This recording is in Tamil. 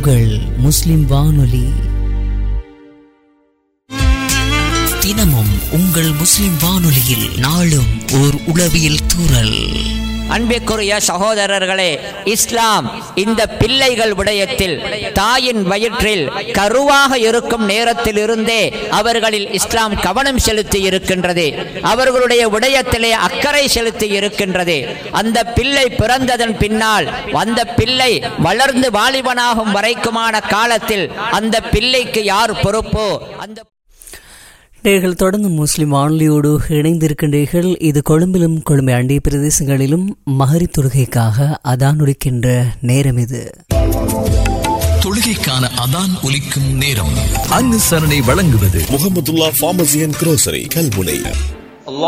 உங்கள் முஸ்லிம் வானொலி தினமும் உங்கள் முஸ்லிம் வானொலியில் நாளும் ஓர் உளவியல் தூறல் அன்பிற்குரிய சகோதரர்களே இஸ்லாம் இந்த பிள்ளைகள் விடயத்தில் தாயின் வயிற்றில் கருவாக இருக்கும் நேரத்திலிருந்தே அவர்களில் இஸ்லாம் கவனம் செலுத்தி இருக்கின்றது அவர்களுடைய விடயத்திலே அக்கறை செலுத்தி இருக்கின்றது அந்த பிள்ளை பிறந்ததன் பின்னால் அந்த பிள்ளை வளர்ந்து வாலிபனாகும் வரைக்குமான காலத்தில் அந்த பிள்ளைக்கு யார் பொறுப்போ அந்த நீங்கள் தொடர்ந்து முஸ்லிம் வானொலியோடு இணைந்திருக்கின்றீர்கள் இது கொழும்பிலும் கொழும்பை அண்டிய பிரதேசங்களிலும் மகரி தொழுகைக்காக அதான் உடிக்கின்ற நேரம் இது தொழுகைக்கான அதான் ஒலிக்கும் நேரம் அனுசரணை வழங்குவது Mohamedulla pharmacy and grocery Kalmunai